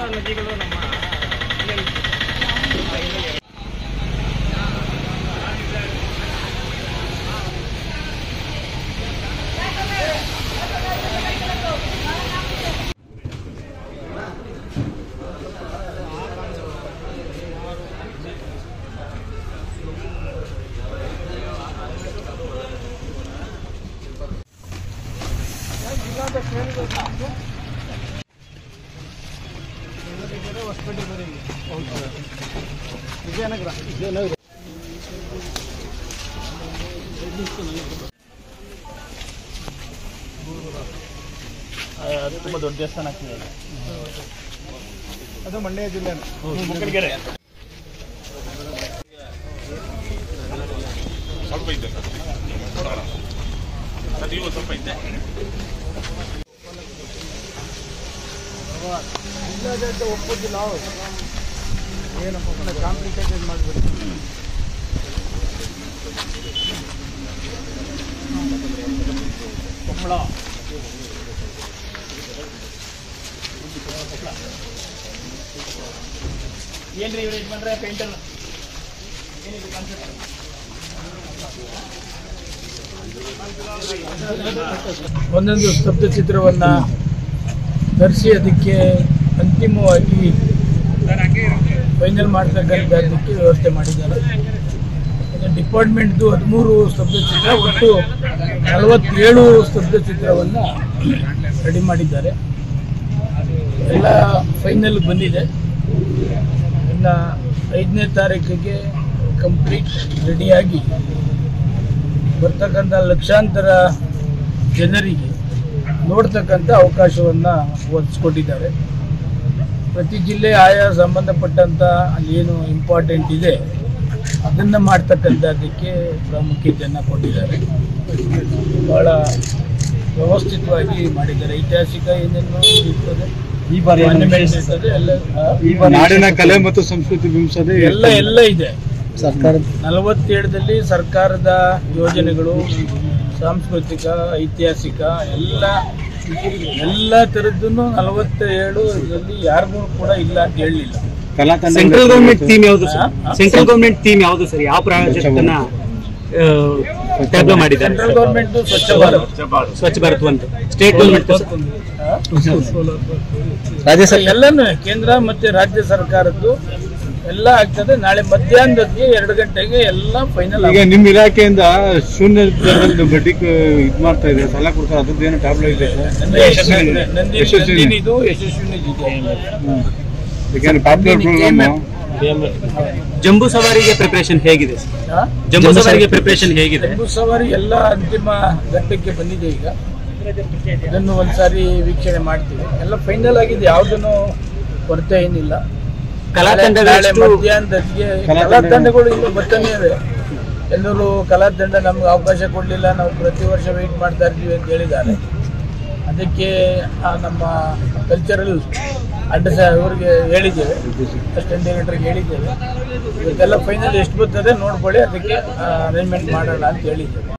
ನದಿಗಳು ನಮ್ಮ ಜಿಲ್ಲೆಯಲ್ಲಿ ಆ, ಇನ್ನು ಎರಡು- ಅದು ತುಂಬಾ ದೊಡ್ಡ ದೇವಸ್ಥಾನ ಆಗ್ತಿದೆ ಅದು. ಅದು ಮಂಡ್ಯ ಜಿಲ್ಲೆ ಮುಕ್ಕನಗೆರೆ ಸ್ವಲ್ಪ ಇದೆ ನದಿಯು ಒಂದ್ ಸ್ವಲ್ಪ ಇದೆ ಜಿಲ್ಲಾಡಳಿತ ಒಪ್ಪೋದಿಲ್ಲ ಏನಪ್ಪ ಕಾಂಪ್ಲಿಕೇಟೆಡ್ ಮಾಡಿಬಿಟ್ಟು ಕೊಪ್ಪಳ ಏನ್ರಿ ಇವ್ರು ಯಜಮಾನ್ರೆ ಪೇಂಟರ್ ಏನಿದೆ ಕಾನ್ಸೆಪ್ಟ್ ಒಂದೊಂದು ಸ್ತಬ್ಧ ಚಿತ್ರವನ್ನ ತರಿಸಿ ಅದಕ್ಕೆ ಅಂತಿಮವಾಗಿ ಫೈನಲ್ ಮಾಡ್ತಕ್ಕಂಥದ್ದಕ್ಕೆ ವ್ಯವಸ್ಥೆ ಮಾಡಿದ್ದಾರೆ ಡಿಪಾರ್ಟ್ಮೆಂಟ್ದು ಹದಿಮೂರು ಸ್ತಬ್ಧ ಚಿತ್ರ ಒಟ್ಟು ನಲವತ್ತೇಳು ಸ್ತಬ್ಧ ಚಿತ್ರವನ್ನು ರೆಡಿ ಮಾಡಿದ್ದಾರೆ ಎಲ್ಲ ಫೈನಲ್ ಬಂದಿದೆ ಇನ್ನು ಐದನೇ ತಾರೀಕಿಗೆ ಕಂಪ್ಲೀಟ್ ರೆಡಿಯಾಗಿ ಬರ್ತಕ್ಕಂಥ ಲಕ್ಷಾಂತರ ಜನರಿಗೆ ನೋಡ್ತಕ್ಕಂಥ ಅವಕಾಶವನ್ನು ಒದಗಿಸ್ಕೊಟ್ಟಿದ್ದಾರೆ ಪ್ರತಿ ಜಿಲ್ಲೆ ಆಯಾ ಸಂಬಂಧಪಟ್ಟಂಥ ಅಲ್ಲಿ ಏನು ಇಂಪಾರ್ಟೆಂಟ್ ಇದೆ ಅದನ್ನು ಮಾಡ್ತಕ್ಕಂಥದ್ದಕ್ಕೆ ಪ್ರಾಮುಖ್ಯತೆಯನ್ನು ಕೊಟ್ಟಿದ್ದಾರೆ ಭಾಳ ವ್ಯವಸ್ಥಿತವಾಗಿ ಮಾಡಿದ್ದಾರೆ ಐತಿಹಾಸಿಕ ಏನೇನು ಇರ್ತದೆ ಈ ಬಾರಿ ಏನು monument ವಿಶೇಷ? ಇರ್ತದೆ ಎಲ್ಲ ಆ, ಈ ಬಾರಿ ನಾಡಿನ ಕಲೆ ಮತ್ತು ಸಂಸ್ಕೃತಿ ಬಿಂಬಿಸೋದೇ ಎಲ್ಲ ಎಲ್ಲ ಇದೆ ಸರ್ಕಾರದ ನಲವತ್ತೇಳರಲ್ಲಿ ಸರ್ಕಾರದ ಯೋಜನೆಗಳು ಸಾಂಸ್ಕೃತಿಕ ಐತಿಹಾಸಿಕ ಎಲ್ಲ ಎಲ್ಲ ಥರದ್ದನ್ನು ನಲವತ್ತೇಳು ಇದರಲ್ಲಿ ಯಾರಿಗೂ ಕೂಡ ಇಲ್ಲ ಅಂತ ಹೇಳಲಿಲ್ಲ ಕಲಾ ತಂಡ ಸೆಂಟ್ರಲ್ ಗೌರ್ಮೆಂಟ್ ಥೀಮ್ ಯಾವುದು ಸರ್ ಹಾ? ಸೆಂಟ್ರಲ್ ಗೌರ್ಮೆಂಟ್ ಥೀಮ್ ಯಾವುದು ಸರ್ ಯಾವ ಪ್ರಾಜೆಕ್ಟ್ ಅನ್ನ ಟ್ಯಾಬ್ಲೋ ಮಾಡಿದ್ದಾರೆ ಸೆಂಟ್ರಲ್ ಗೌರ್ಮೆಂಟ್ ಸ್ವಚ್ಛ ಭಾರತ್ ಸ್ವಚ್ಛ ಭಾರತ್ ಒಂದು ಸ್ಟೇಟ್ ಗೌರ್ಮೆಂಟ್ ಆ? ರಾಜ್ಯ ಸರ್ಕಾರ ಎಲ್ಲನೂ ಕೇಂದ್ರ ಮತ್ತೆ ರಾಜ್ಯ ಸರ್ಕಾರದ್ದು ಎಲ್ಲ ಆಗ್ತದೆ ನಾಳೆ ಮಧ್ಯಾಹ್ನದೊತ್ತಿಗೆ ಎರಡು ಗಂಟೆಗೆ ಎಲ್ಲ ಫೈನಲ್ ಈಗ ನಿಮ್ ಇಲಾಖೆಯಿಂದ ಶೂನ್ಯ ದರದಲ್ಲಿ ಬಡ್ಡಿ ಕ- ಇದ್ ಮಾಡ್ತಾ ಇದೆ ಸಾಲ ಕೊಡ್ತಾರೆ ಅದ್ರದ್ದು ಏನೋ ಟ್ಯಾಬ್ಲೆಟ್ ಇದೆ ನಂದಿನಿ ಯಶಸ್ವಿನಿ. ನಂದಿನಿದು ಯಶಸ್ವಿನಿ ಇದೆ ಯಾಕಂದ್ರೆ ಪಾಪ್ಯುಲರ್ ಪ್ರೋಗ್ರಾಮ್ ಜಂಬೂ ಸವಾರಿಗೆ ಪ್ರಿಪರೇಷನ್ ಹೇಗಿದೆ ಸರ್ ಆ? ಜಂಬೂ ಸವಾರಿಗೆ ಪ್ರಿಪರೇಷನ್ ಹೇಗಿದೆ ಜಂಬೂ ಸವಾರಿ ಎಲ್ಲ ಅಂತಿಮ ಘಟ್ಟಕ್ಕೆ ಬಂದಿದೆ ಈಗ ಅದನ್ನು ಒಂದ್ಸಾರಿ ವೀಕ್ಷಣೆ ಮಾಡ್ತೀವಿ ಎಲ್ಲ ಫೈನಲ್ ಆಗಿದೆ ಯಾವುದನ್ನು ಕೊರತೆ ಏನಿಲ್ಲ ಕಲಾ ನಾಳೆ- ತಂಡಗಳು ನಾಳೆ ಎಷ್ಟು- ಮಧ್ಯಾಹ್ನದೊತ್ತಿಗೆ ಕಲಾ ಕಲಾ ತಂಡ- ತಂಡಗಳು ಇನ್ನು ಬರ್ತಾನೆ ಇವೆ ಎಲ್ಲರೂ ಕಲಾ ತಂಡ ನಮ್ಗೆ ಅವಕಾಶ ಕೊಡಲಿಲ್ಲ ನಾವು ಪ್ರತಿ ವರ್ಷ ವೆಯ್ಟ್ ಮಾಡ್ತಾ ಇರ್ತೀವಿ ಅಂತ ಹೇಳಿದ್ದಾರೆ ಅದಕ್ಕೆ ಆ ನಮ್ಮ ಕಲ್ಚರಲ್ ಅಡ್ಡ ಇವರಿಗೆ ಹೇಳಿದ್ದೇವೆ ಅಸಿಸ್ಟೆಂಟ್ ಡೈರೆಕ್ಟರ್ಗೆ ಹೇಳಿದ್ದೇವೆ ಇವತ್ತೆಲ್ಲ ಫೈನಲ್ ಎಷ್ಟು ಬರ್ತದೆ ನೋಡ್ಕೊಳ್ಳಿ ಅದಕ್ಕೆ ಅರೇಂಜ್ಮೆಂಟ್ ಮಾಡೋಣ ಅಂತ ಹೇಳಿದ್ದೇವೆ